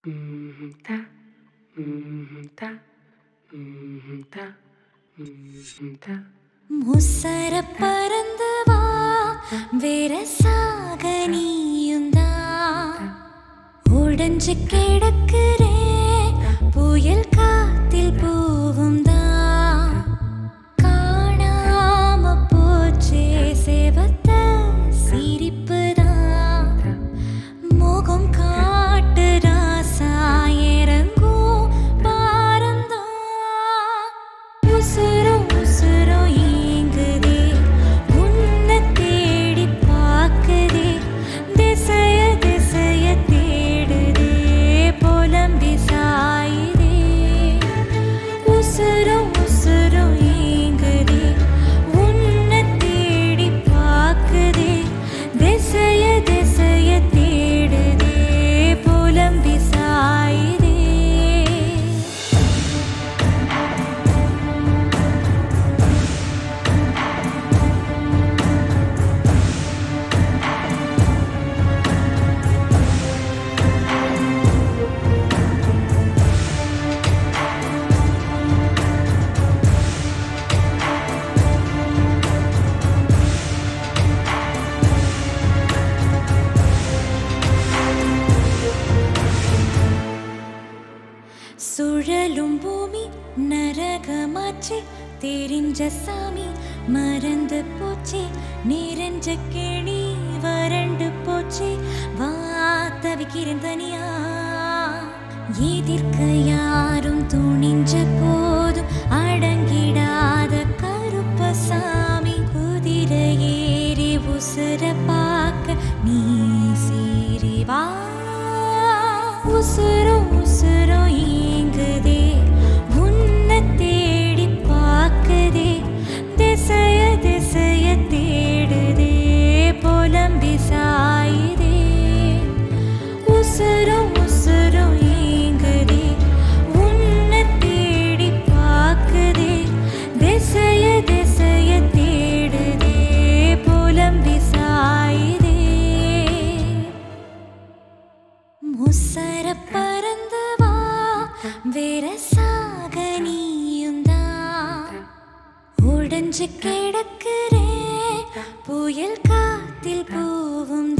ம்ஹும் தா ம்ஹும் தா ம்ஹும் தா ம்ஹும் தா முசர பறந்து வா வெரசாக நீயுந்தான் உடைஞ்சு கிடக்குறே புயல் காத்தில் பூவும் தான் காணாம போச்சே சேவத்த சிரிப்பு தான் முகம் காட்டு ராசா இறங்கும் பாரந்தான் உசுரும் உசுரும் ஏங்குதே உன்னை தேடி பார்க்குதே திசைய திசைய தேடுதே புலம்பி சாயுதே உசுரும் உசுரும் ஏங்குதே உன்னை தேடி பார்க்குதே திசைய திசைய தேடுதே புலம்பி சாயுதே சுழலும் பூமி நரகமாச்சு தெரிஞ்ச சாமி மறந்து போச்சு நிறைஞ்ச கிளி வறண்டு போச்சு வா தவிக்கிறேன் தனியா எதிர்க்க யாரும் துணிஞ்ச போதும் அடங்கிடாத கருப்பசாமி குதிரை ஏறி உசுர பார்க்க நீ சீறி வா உசுரும் உசுரும் ஏங்குதே உன்னை தேடி பார்க்குதே திசைய திசைய தேடுதே புலம்பி சாயுதே உசுரும் உசுரும் ஏங்குதே உன்னை தேடி பார்க்குதே திசைய திசைய தேடுதே புலம்பி சாயுதே முசர பறந்து வா வெரசாக நீயுந்தான் உடைஞ்சு கிடக்குறே புயல் காத்தில் பூவும்